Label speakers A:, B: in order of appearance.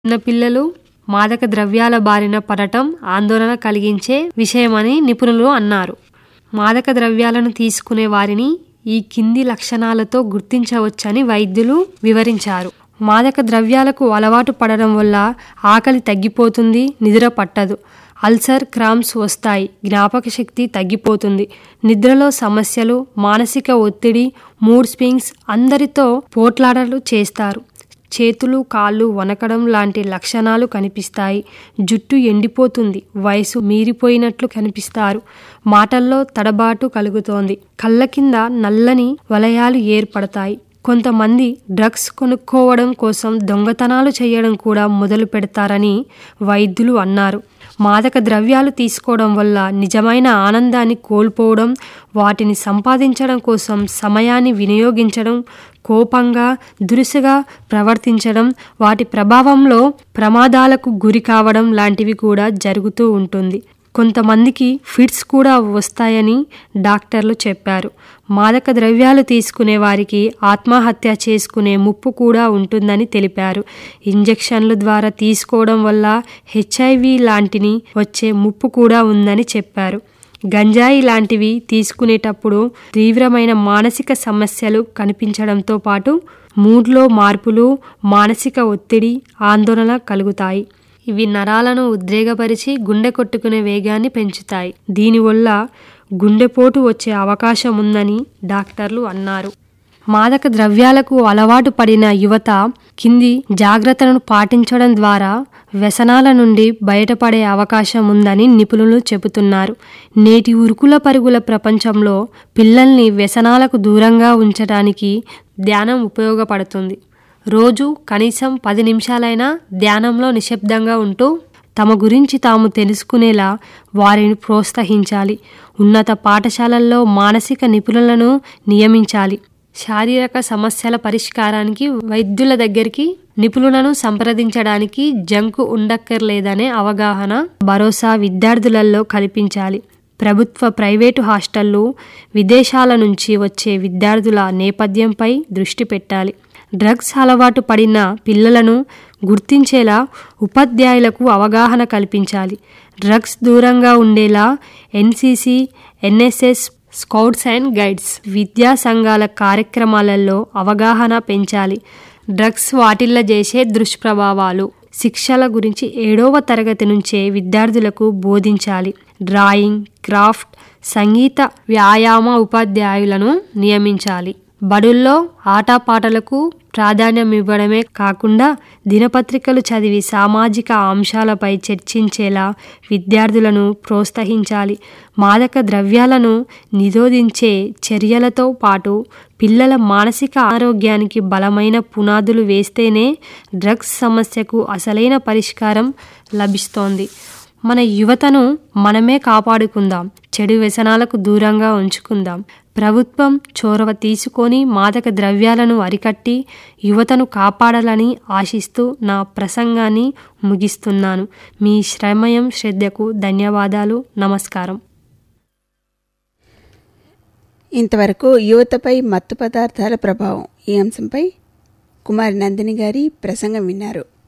A: చిన్నపిల్లలు మాదక ద్రవ్యాల బారిన పడటం ఆందోళన కలిగించే విషయమని నిపుణులు అన్నారు మాదక ద్రవ్యాలను తీసుకునే వారిని ఈ కింది లక్షణాలతో గుర్తించవచ్చని వైద్యులు వివరించారు మాదక ద్రవ్యాలకు అలవాటు పడడం వల్ల ఆకలి తగ్గిపోతుంది నిద్ర పట్టదు అల్సర్ క్రామ్స్ వస్తాయి జ్ఞాపక శక్తి తగ్గిపోతుంది నిద్రలో సమస్యలు మానసిక ఒత్తిడి మూడ్ స్వింగ్స్ అందరితో పోట్లాడలు చేస్తారు చేతులు కాళ్ళు వనకడం లాంటి లక్షణాలు కనిపిస్తాయి జుట్టు ఎండిపోతుంది వయసు మీరిపోయినట్లు కనిపిస్తారు మాటల్లో తడబాటు కలుగుతోంది కళ్ళ కింద నల్లని వలయాలు ఏర్పడతాయి కొంతమంది డ్రగ్స్ కొనుక్కోవడం కోసం దొంగతనాలు చేయడం కూడా మొదలు పెడతారని వైద్యులు అన్నారు మాదక ద్రవ్యాలు తీసుకోవడం వల్ల నిజమైన ఆనందాన్ని కోల్పోవడం వాటిని సంపాదించడం కోసం సమయాన్ని వినియోగించడం కోపంగా దురుసుగా ప్రవర్తించడం వాటి ప్రభావంలో ప్రమాదాలకు గురి కావడం లాంటివి కూడా జరుగుతూ ఉంటుంది కొంతమందికి ఫిట్స్ కూడా వస్తాయని డాక్టర్లు చెప్పారు మాదక ద్రవ్యాలు తీసుకునే వారికి ఆత్మహత్య చేసుకునే ముప్పు కూడా ఉంటుందని తెలిపారు ఇంజెక్షన్ల ద్వారా తీసుకోవడం వల్ల హెచ్ఐవి లాంటిని వచ్చే ముప్పు కూడా ఉందని చెప్పారు గంజాయి లాంటివి తీసుకునేటప్పుడు తీవ్రమైన మానసిక సమస్యలు కనిపించడంతో పాటు మూడ్లో మార్పులు మానసిక ఒత్తిడి ఆందోళన కలుగుతాయి ఇవి నరాలను ఉద్రేగపరిచి గుండె కొట్టుకునే వేగాన్ని పెంచుతాయి దీనివల్ల గుండెపోటు వచ్చే అవకాశం ఉందని డాక్టర్లు అన్నారు మాదక ద్రవ్యాలకు అలవాటు పడిన యువత కింది జాగ్రత్తలను పాటించడం ద్వారా వ్యసనాల నుండి బయటపడే అవకాశం ఉందని నిపుణులు చెబుతున్నారు నేటి ఉరుకుల పరుగుల ప్రపంచంలో పిల్లల్ని వ్యసనాలకు దూరంగా ఉంచడానికి ధ్యానం ఉపయోగపడుతుంది రోజు కనీసం పది నిమిషాలైనా ధ్యానంలో నిశ్శబ్దంగా ఉంటూ తమ గురించి తాము తెలుసుకునేలా వారిని ప్రోత్సహించాలి ఉన్నత పాఠశాలల్లో మానసిక నిపుణులను నియమించాలి శారీరక సమస్యల పరిష్కారానికి వైద్యుల దగ్గరికి నిపుణులను సంప్రదించడానికి జంకు ఉండక్కర్లేదనే అవగాహన భరోసా విద్యార్థులలో కల్పించాలి ప్రభుత్వ ప్రైవేటు హాస్టళ్లు విదేశాల నుంచి వచ్చే విద్యార్థుల నేపథ్యంపై దృష్టి పెట్టాలి డ్రగ్స్ అలవాటు పడిన పిల్లలను గుర్తించేలా ఉపాధ్యాయులకు అవగాహన కల్పించాలి డ్రగ్స్ దూరంగా ఉండేలా NCC NSS scouts and guides విద్యా సంఘాల కార్యక్రమాలలో అవగాహన పెంచాలి డ్రగ్స్ వాటిల్ల చేసే దుష్ప్రభావాలు శిక్షల గురించి ఏడవ తరగతి నుంచే విద్యార్థులకు బోధించాలి డ్రాయింగ్ క్రాఫ్ట్ సంగీత వ్యాయామ ఉపాధ్యాయులను నియమించాలి బడుల్లో ఆటపాటలకు ప్రాధాన్యం ఇవ్వడమే కాకుండా దినపత్రికలు చదివి సామాజిక అంశాలపై చర్చించేలా విద్యార్థులను ప్రోత్సహించాలి మాదక ద్రవ్యాలను నిరోధించే చర్యలతో పాటు పిల్లల మానసిక ఆరోగ్యానికి బలమైన పునాదులు వేస్తేనే డ్రగ్స్ సమస్యకు అసలైన పరిష్కారం లభిస్తోంది మన యువతను మనమే కాపాడుకుందాం చెడు వ్యసనాలకు దూరంగా ఉంచుకుందాం ప్రభుత్వం చొరవ తీసుకొని మాదక ద్రవ్యాలను అరికట్టి యువతను కాపాడాలని ఆశిస్తూ నా ప్రసంగాన్ని ముగిస్తున్నాను మీ శ్రమయం శ్రద్ధకు ధన్యవాదాలు నమస్కారం
B: ఇంతవరకు యువతపై మత్తు పదార్థాల ప్రభావం ఈ అంశంపై కుమారి నందిని గారి ప్రసంగం విన్నారు